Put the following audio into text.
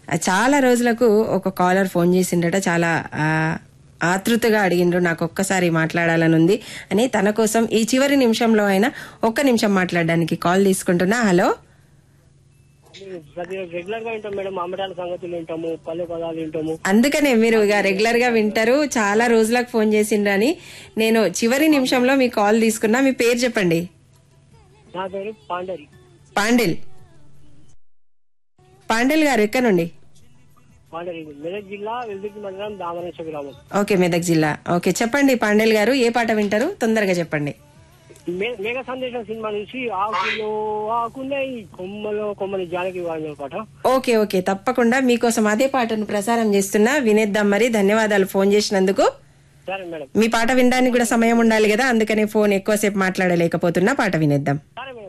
ఆ, చాలా రోజులకు ఒక కాలర్ ఫోన్ చేసిండట చాలా ఆ, ఆతృతగా అడిగిండ్రు నాకు ఒక్కసారి మాట్లాడాలని ఉంది అని తన కోసం ఈ చివరి నిమిషంలో అయినా ఒక్క నిమిషం మాట్లాడడానికి కాల్ తీసుకుంటున్నా హలో ప్రతి రెగ్యులర్ గా వింటాం మేడం అమ్మటాల సంగతులు వింటాము పల్లె పదాలు వింటాము అందుకనే మీరు ఇక రెగ్యులర్ గా వింటారు చాలా రోజులకు ఫోన్ చేసిండ్రని నేను చివరి నిమిషంలో మీ కాల్ తీసుకున్నా మీ పేరు చెప్పండి నా పేరు పాండరి పాండెల్ పాండెల్ గారు ఎక్కడ నుండి పాండరి మెదక్ జిల్లా వెల్దుర్తి మండలం దామరేశ్వర గ్రామం ఓకే మెదక్ జిల్లా ఓకే చెప్పండి పాండెల్ గారు ఏ పాట వింటారు తొందరగా చెప్పండి మే- మేఘ సందేశం సినిమా నుంచి ఆకులో ఆకున్నాయి కొమ్మలో కొమ్మని జానకి వాడిన పాట ఓకే ఓకే తప్పకుండా మీకోసం అదే పాటను ప్రసారం చేస్తున్నా వినేద్దాం మరి ధన్యవాదాలు ఫోన్ చేసినందుకు సరే మేడం మీ పాట వినడానికి కూడా సమయం ఉండాలి కదా అందుకనే ఫోన్ ఎక్కువసేపు మాట్లాడలేకపోతున్నా పాట వినేద్దాం సరే మేడం